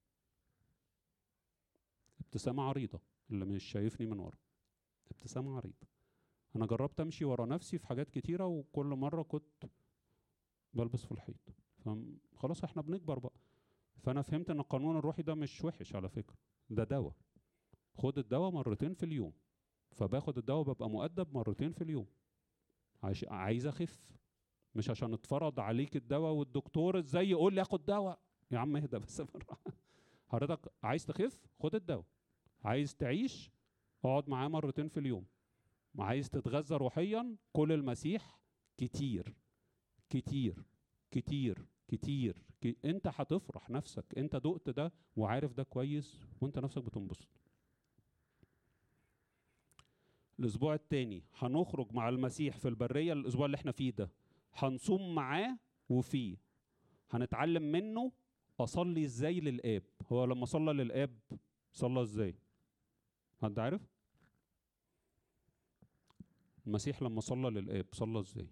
ابتسامه عريضه اللي مش شايفني من ورا ابتسامه عريضه انا جربت امشي ورا نفسي في حاجات كتيره وكل مره كنت بلبس في الحيط فخلاص احنا بنكبر بقى فانا فهمت ان القانون الروحي ده مش وحش على فكره ده دواء خد الدواء مرتين في اليوم فباخد الدواء ببقى مؤدب مرتين في اليوم عايز عايز اخف مش عشان اتفرض عليك الدواء والدكتور ازاي يقول لي اخد دواء يا عم اهدى بس بالراحه حضرتك عايز تخف خد الدواء عايز تعيش اقعد معاه مرتين في اليوم عايز تتغذى روحيا كل المسيح كتير كتير كتير كتير كي انت هتفرح نفسك انت دقت ده وعارف ده كويس وانت نفسك بتنبسط الاسبوع التاني هنخرج مع المسيح في البريه الاسبوع اللي احنا فيه ده هنصوم معاه وفيه هنتعلم منه اصلي ازاي للاب هو لما صلى للاب صلى ازاي حد عارف المسيح لما صلى للاب صلى ازاي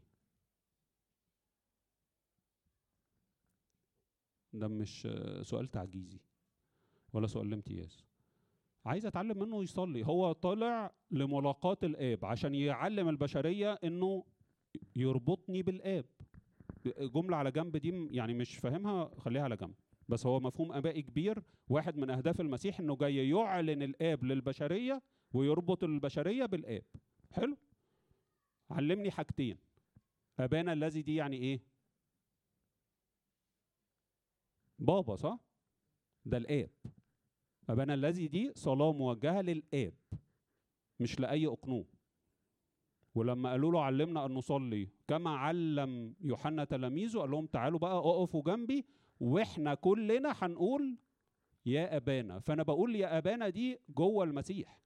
ده مش سؤال تعجيزي ولا سؤال الامتياز عايز اتعلم منه يصلي هو طلع لملاقاة الاب عشان يعلم البشرية انه يربطني بالاب جملة على جنب دي يعني مش فاهمها خليها على جنب بس هو مفهوم ابائي كبير واحد من اهداف المسيح انه جاي يعلن الاب للبشرية ويربط البشرية بالاب حلو علمني حاجتين ابانا الذي دي يعني ايه بابا صح ده الاب ابانا الذي دي صلاه موجهه للاب مش لاي اقنوم ولما قالوا له علمنا ان نصلي كما علم يوحنا تلاميذه قال لهم تعالوا بقى اقفوا جنبي واحنا كلنا هنقول يا ابانا فانا بقول يا ابانا دي جوه المسيح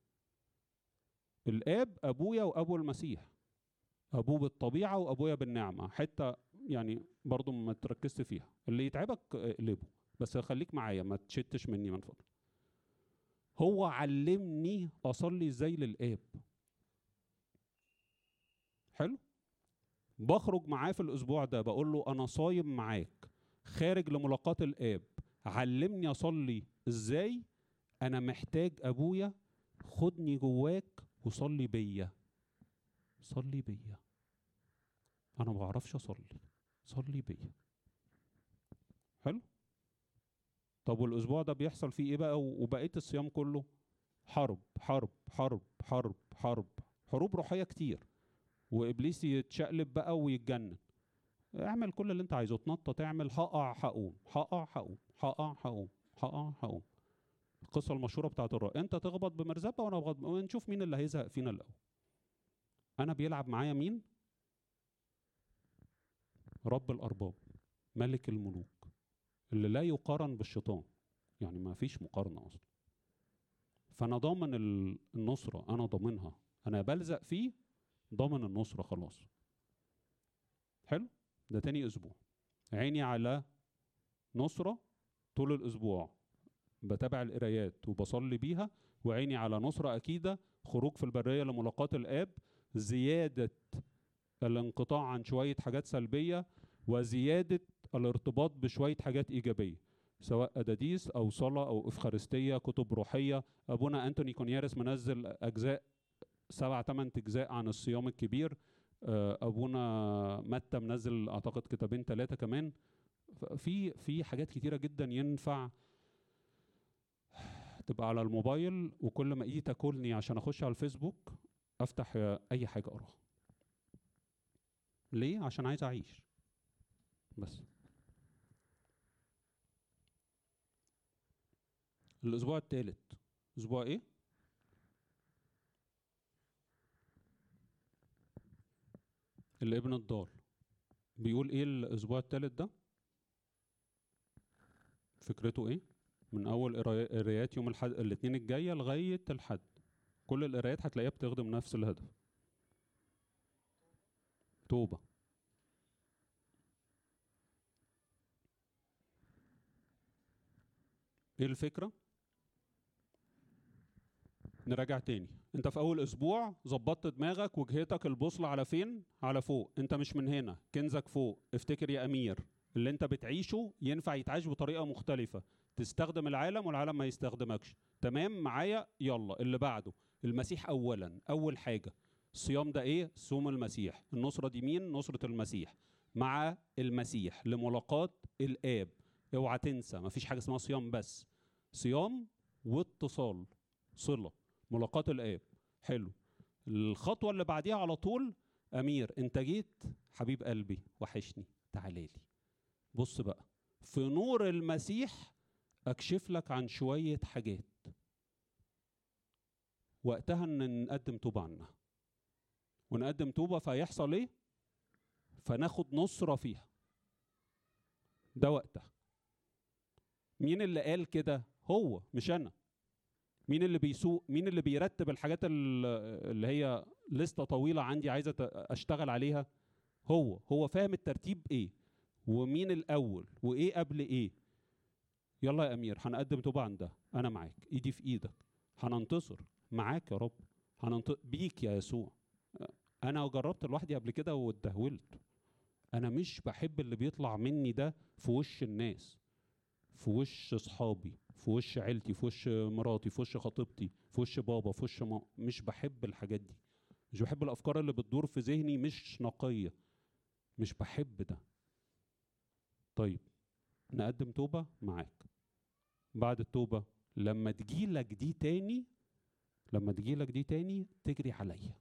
الاب ابويا وابو المسيح ابوه بالطبيعه وابويا بالنعمه حته يعني برضو ما تركزت فيها اللي يتعبك اقلبه بس خليك معايا ما تشتش مني من فضلك هو علمني اصلي ازاي للاب حلو بخرج معاه في الاسبوع ده بقول له انا صايم معاك خارج لملاقاة الاب علمني اصلي ازاي انا محتاج ابويا خدني جواك وصلي بيا صلي بيا انا ما بعرفش اصلي صلي بيا حلو طب والاسبوع ده بيحصل فيه ايه بقى وبقيه الصيام كله حرب حرب حرب حرب حرب حروب روحيه كتير وابليس يتشقلب بقى ويتجنن اعمل كل اللي انت عايزه تنطط اعمل هقع هقوم هقع هقوم هقع هقوم هقع هقوم القصه المشهوره بتاعت الرأي انت تخبط بمرزبه وانا بخبط ونشوف مين اللي هيزهق فينا الاول انا بيلعب معايا مين رب الارباب ملك الملوك اللي لا يقارن بالشيطان يعني ما فيش مقارنه اصلا فانا ضامن النصره انا ضامنها انا بلزق فيه ضامن النصره خلاص حلو ده تاني اسبوع عيني على نصره طول الاسبوع بتابع القرايات وبصلي بيها وعيني على نصره اكيده خروج في البريه لملاقاه الاب زياده الانقطاع عن شويه حاجات سلبيه وزياده الارتباط بشويه حاجات ايجابيه سواء اداديس او صلاه او افخارستيه كتب روحيه ابونا انتوني كونيارس منزل اجزاء سبع ثمان اجزاء عن الصيام الكبير ابونا متى منزل اعتقد كتابين ثلاثه كمان في في حاجات كتيره جدا ينفع تبقى على الموبايل وكل ما ايدي تاكلني عشان اخش على الفيسبوك افتح اي حاجه اقراها ليه عشان عايز اعيش بس الاسبوع الثالث اسبوع ايه الابن الضال بيقول ايه الاسبوع الثالث ده فكرته ايه من اول قرايات يوم الحد الاثنين الجايه لغايه الحد كل القرايات هتلاقيها بتخدم نفس الهدف توبه ايه الفكره نراجع تاني انت في اول اسبوع ظبطت دماغك وجهتك البوصله على فين على فوق انت مش من هنا كنزك فوق افتكر يا امير اللي انت بتعيشه ينفع يتعاش بطريقه مختلفه تستخدم العالم والعالم ما يستخدمكش تمام معايا يلا اللي بعده المسيح اولا اول حاجه الصيام ده ايه صوم المسيح النصره دي مين نصره المسيح مع المسيح لملاقاه الاب اوعى تنسى مفيش حاجه اسمها صيام بس صيام واتصال صله ملاقاة الآب حلو الخطوة اللي بعديها على طول أمير أنت جيت حبيب قلبي وحشني تعالى لي بص بقى في نور المسيح أكشف لك عن شوية حاجات وقتها ان نقدم توبة عنها ونقدم توبة فيحصل ايه فناخد نصرة فيها ده وقتها مين اللي قال كده هو مش انا مين اللي بيسوق مين اللي بيرتب الحاجات اللي هي لسته طويله عندي عايزه اشتغل عليها هو هو فاهم الترتيب ايه ومين الاول وايه قبل ايه يلا يا امير هنقدم توبه عن ده انا معاك ايدي في ايدك هننتصر معاك يا رب هننتصر بيك يا يسوع انا جربت لوحدي قبل كده واتدهولت انا مش بحب اللي بيطلع مني ده في وش الناس في وش اصحابي في وش عيلتي في وش مراتي في وش خطيبتي في وش بابا في وش ما مش بحب الحاجات دي مش بحب الافكار اللي بتدور في ذهني مش نقيه مش بحب ده طيب نقدم توبه معاك بعد التوبه لما تجيلك دي تاني لما تجيلك دي تاني تجري عليا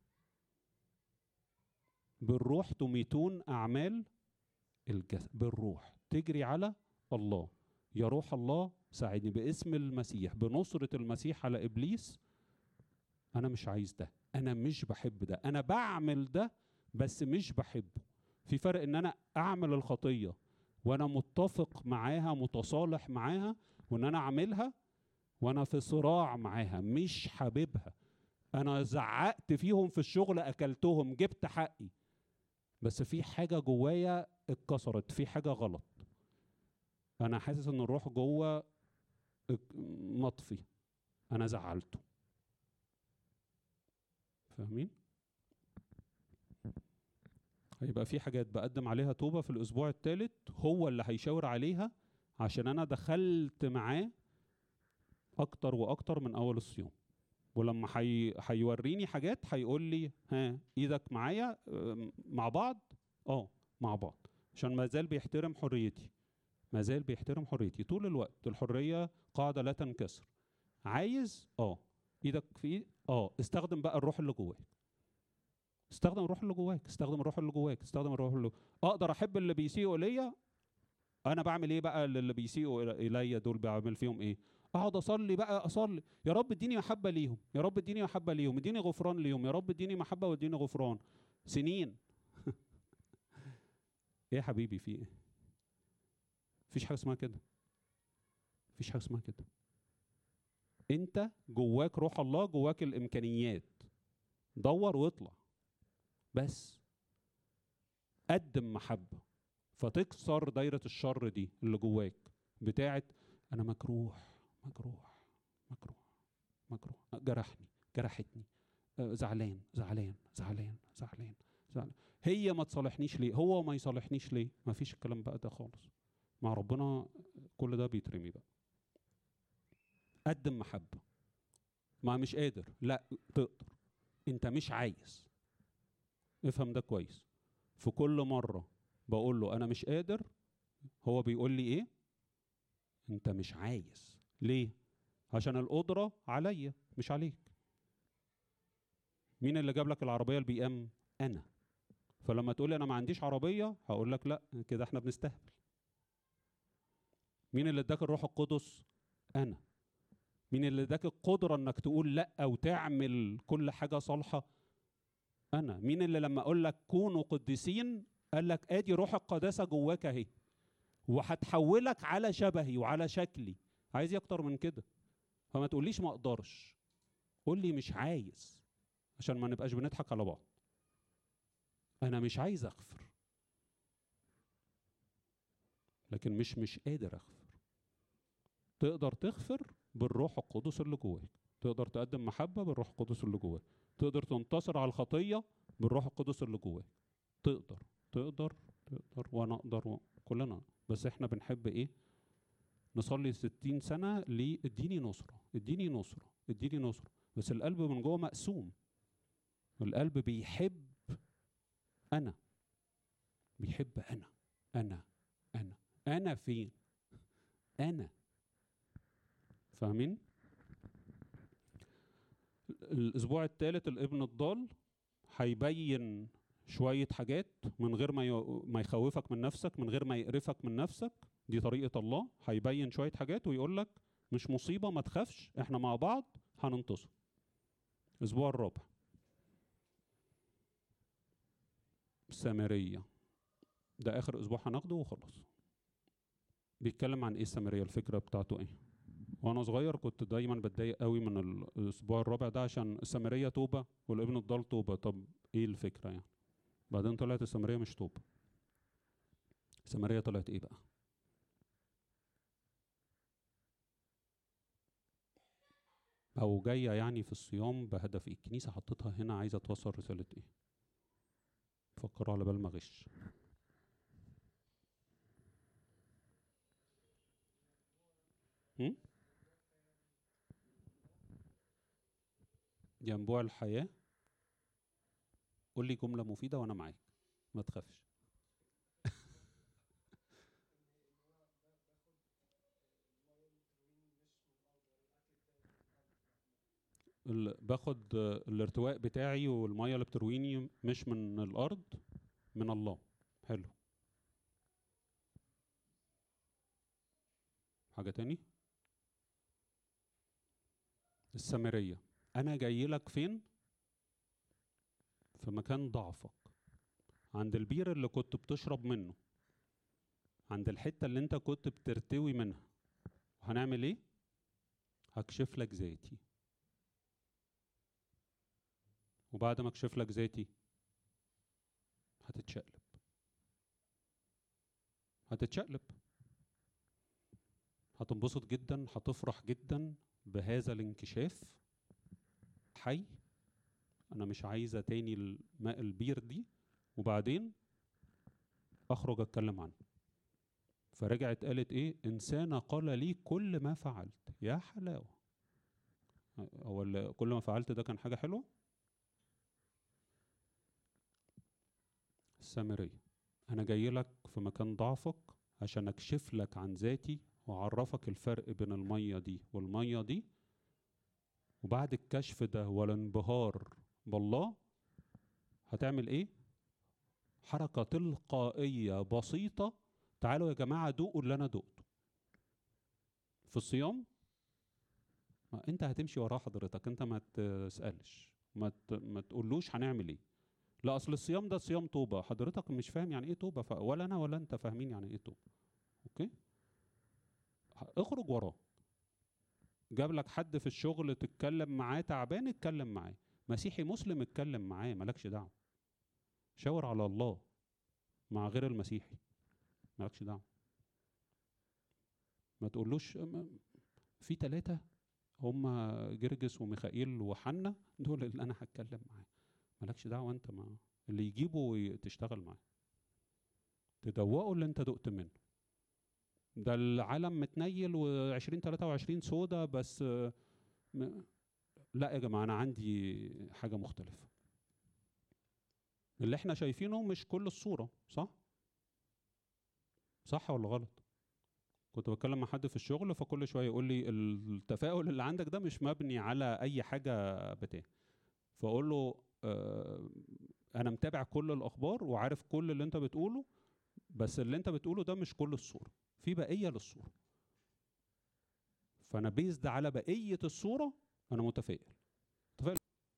بالروح تميتون اعمال الجسد بالروح تجري على الله يا روح الله ساعدني باسم المسيح بنصرة المسيح على إبليس أنا مش عايز ده أنا مش بحب ده أنا بعمل ده بس مش بحبه في فرق إن أنا أعمل الخطية وأنا متفق معاها متصالح معاها وإن أنا أعملها وأنا في صراع معاها مش حاببها أنا زعقت فيهم في الشغل أكلتهم جبت حقي بس في حاجة جوايا اتكسرت في حاجة غلط انا حاسس ان الروح جوه مطفي انا زعلته فاهمين هيبقى في حاجات بقدم عليها توبة في الأسبوع الثالث هو اللي هيشاور عليها عشان أنا دخلت معاه أكتر وأكتر من أول الصيام ولما حي... هيوريني حاجات هيقول لي ها إيدك معايا أم، مع بعض اه مع بعض عشان ما زال بيحترم حريتي ما زال بيحترم حريتي طول الوقت الحرية قاعدة لا تنكسر عايز اه ايدك في ايد اه استخدم بقى الروح اللي جواك استخدم الروح اللي جواك استخدم الروح اللي جواك استخدم الروح اللي اقدر احب اللي بيسيئوا ليا انا بعمل ايه بقى اللي بيسيئوا إلى- اليا دول بعمل فيهم ايه اقعد اصلي بقى اصلي يا رب اديني محبه ليهم يا رب اديني محبه ليهم اديني غفران ليهم يا رب اديني محبه واديني غفران سنين ايه يا حبيبي في ايه مفيش حاجه اسمها كده مفيش حاجه اسمها كده انت جواك روح الله جواك الامكانيات دور واطلع بس قدم محبه فتكسر دايره الشر دي اللي جواك بتاعت انا مجروح مجروح مجروح مجروح جرحني جرحتني آه، زعلان زعلان زعلان زعلان زعلان هي ما تصالحنيش ليه هو ما يصالحنيش ليه ما فيش الكلام بقى ده خالص مع ربنا كل ده بيترمي بقى قدم محبة ما مش قادر لا تقدر انت مش عايز افهم ده كويس في كل مرة بقول له انا مش قادر هو بيقول لي ايه انت مش عايز ليه عشان القدرة عليا مش عليك مين اللي جاب لك العربية البي ام انا فلما تقول لي انا ما عنديش عربية هقول لك لا كده احنا بنستهبل مين اللي اداك الروح القدس انا مين اللي اداك القدره انك تقول لا وتعمل كل حاجه صالحه انا مين اللي لما اقول لك كونوا قديسين قال لك ادي روح القداسه جواك اهي وهتحولك على شبهي وعلى شكلي عايز إيه اكتر من كده فما تقوليش ما اقدرش قول لي مش عايز عشان ما نبقاش بنضحك على بعض انا مش عايز اغفر لكن مش مش قادر اغفر تقدر تغفر بالروح القدس اللي جواك تقدر تقدم محبة بالروح القدس اللي جواك تقدر تنتصر على الخطية بالروح القدس اللي جواك تقدر تقدر تقدر وانا اقدر و- كلنا بس احنا بنحب ايه نصلي ستين سنة ليه اديني نصرة اديني نصرة اديني نصرة بس القلب من جوه مقسوم القلب بيحب انا بيحب انا انا انا انا فين انا فاهمين الاسبوع الثالث الابن الضال هيبين شويه حاجات من غير ما يو- ما يخوفك من نفسك من غير ما يقرفك من نفسك دي طريقه الله هيبين شويه حاجات ويقول لك مش مصيبه ما تخافش احنا مع بعض هننتصر الاسبوع الرابع سامريه ده اخر اسبوع هناخده وخلاص بيتكلم عن ايه السامريه الفكره بتاعته ايه وانا صغير كنت دايما بتضايق قوي من ال- الاسبوع الرابع ده عشان السامريه توبه والابن الضال توبه طب ايه الفكره يعني بعدين طلعت السامريه مش توبه السامريه طلعت ايه بقى او جايه يعني في الصيام بهدف ايه الكنيسه حطتها هنا عايزه توصل رساله ايه فكروا على بال ما غش هم؟ ينبوع الحياة قول لي جملة مفيدة وأنا معاك ما تخافش ال- باخد آه، الارتواء بتاعي والمية اللي بترويني مش من الأرض من الله حلو حاجة تاني السامرية أنا جاي لك فين في مكان ضعفك عند البير اللي كنت بتشرب منه عند الحتة اللي انت كنت بترتوي منها هنعمل ايه هكشف لك ذاتي وبعد ما اكشف لك ذاتي هتتشقلب هتتشقلب هتنبسط جدا هتفرح جدا بهذا الانكشاف حي انا مش عايزه تاني الماء البير دي وبعدين اخرج اتكلم عنه فرجعت قالت ايه انسانه قال لي كل ما فعلت يا حلاوه هو ال- كل ما فعلت ده كان حاجه حلوه السامريه انا جاي لك في مكان ضعفك عشان اكشف لك عن ذاتي واعرفك الفرق بين الميه دي والميه دي وبعد الكشف ده والانبهار بالله هتعمل ايه حركة تلقائية بسيطة تعالوا يا جماعة دوقوا اللي أنا دقته في الصيام ما أنت هتمشي وراه حضرتك أنت ما تسألش ما ت- ما تقولوش هنعمل إيه لا أصل الصيام ده صيام توبة حضرتك مش فاهم يعني إيه توبة ف- ولا أنا ولا أنت فاهمين يعني إيه توبة أوكي ه- اخرج وراه جاب لك حد في الشغل تتكلم معاه تعبان اتكلم معاه مسيحي مسلم اتكلم معاه مالكش دعوه شاور على الله مع غير المسيحي مالكش دعوه ما تقولوش م- في ثلاثة هم جرجس وميخائيل وحنا دول اللي انا هتكلم معاه مالكش دعوه انت مع اللي يجيبه وي- تشتغل معاه تدوقه اللي انت دقت منه ده العالم متنيل و20 23 سودا بس آه، م- لا يا جماعه انا عندي حاجه مختلفه اللي احنا شايفينه مش كل الصوره صح صح ولا غلط كنت بتكلم مع حد في الشغل فكل شويه يقول لي التفاؤل اللي عندك ده مش مبني على اي حاجه بتاع فاقول له آه انا متابع كل الاخبار وعارف كل اللي انت بتقوله بس اللي انت بتقوله ده مش كل الصوره في بقيه للصوره فانا بيزد على بقيه الصوره انا متفائل متفائل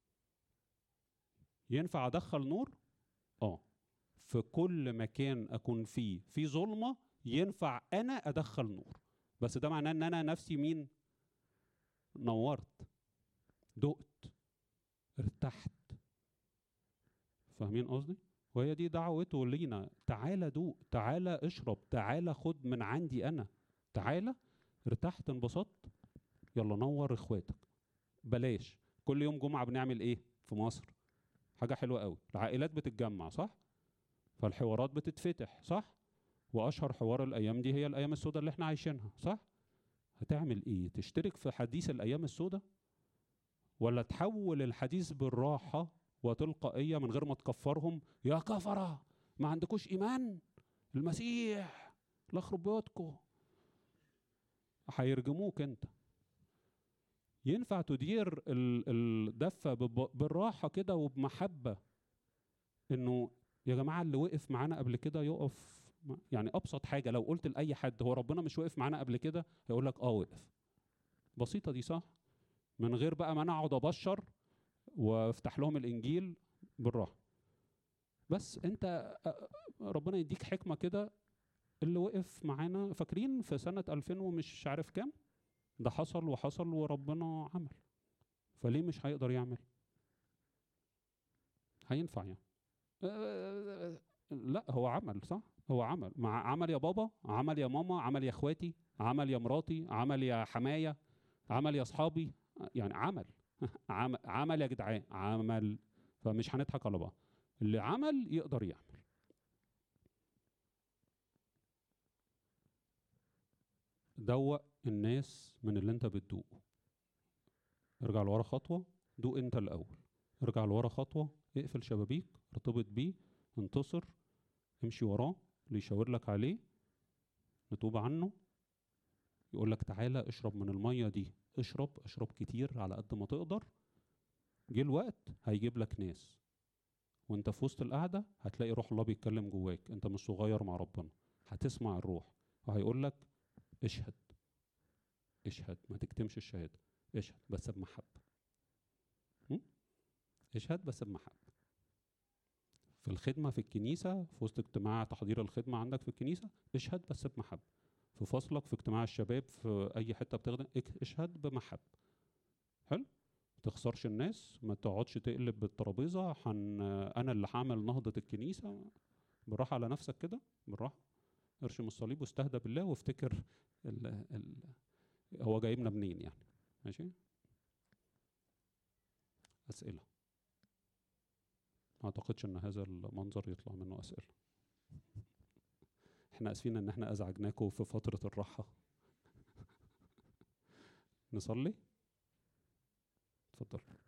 ينفع ادخل نور اه في كل مكان اكون فيه في ظلمه ينفع انا ادخل نور بس ده معناه ان انا نفسي مين نورت دقت ارتحت فاهمين قصدي وهي دي دعوته لينا تعالى دوق تعالى اشرب تعالى خد من عندي انا تعالى ارتحت انبسطت يلا نور اخواتك بلاش كل يوم جمعه بنعمل ايه في مصر حاجه حلوه قوي العائلات بتتجمع صح فالحوارات بتتفتح صح واشهر حوار الايام دي هي الايام السوداء اللي احنا عايشينها صح هتعمل ايه تشترك في حديث الايام السوداء ولا تحول الحديث بالراحه وتلقائيه من غير ما تكفرهم يا كفره ما عندكوش ايمان المسيح لا يخرب بيوتكم هيرجموك انت ينفع تدير ال- الدفة بب- بالراحة كده وبمحبة انه يا جماعة اللي وقف معانا قبل كده يقف م- يعني ابسط حاجة لو قلت لأي حد هو ربنا مش وقف معانا قبل كده هيقول لك اه وقف بسيطة دي صح من غير بقى ما انا اقعد ابشر وافتح لهم الانجيل بالراحة بس انت أ- ربنا يديك حكمة كده اللي وقف معانا فاكرين في سنة 2000 ومش عارف كام ده حصل وحصل وربنا عمل فليه مش هيقدر يعمل هينفع يعني آه، لا هو عمل صح هو عمل مع عمل يا بابا عمل يا ماما عمل يا اخواتي عمل يا مراتي عمل يا حماية عمل يا اصحابي يعني عمل عمل, عمل يا جدعان عمل فمش هنضحك على بعض اللي عمل يقدر يعمل دوق الناس من اللي انت بتدوقه ارجع لورا خطوة دوق انت الاول ارجع لورا خطوة اقفل شبابيك ارتبط بيه انتصر امشي وراه اللي يشاور لك عليه نتوب عنه يقول لك تعالى اشرب من المية دي اشرب اشرب كتير على قد ما تقدر جه الوقت هيجيب لك ناس وانت في وسط القعدة هتلاقي روح الله بيتكلم جواك انت مش صغير مع ربنا هتسمع الروح وهيقول لك اشهد اشهد ما تكتمش الشهادة اشهد بس بمحبة م? اشهد بس بمحبة في الخدمة في الكنيسة في وسط اجتماع تحضير الخدمة عندك في الكنيسة اشهد بس بمحبة في فصلك في اجتماع الشباب في أي حتة بتخدم اك- اشهد بمحبة حلو ما تخسرش الناس ما تقعدش تقلب بالترابيزة حن أنا اللي هعمل نهضة الكنيسة بالراحة على نفسك كده بالراحة ارشم الصليب واستهدى بالله وافتكر ال ال هو جايبنا منين يعني ماشي أسئلة ما أعتقدش إن هذا المنظر يطلع منه أسئلة احنا اسفين ان احنا ازعجناكم في فترة الراحة نصلي اتفضل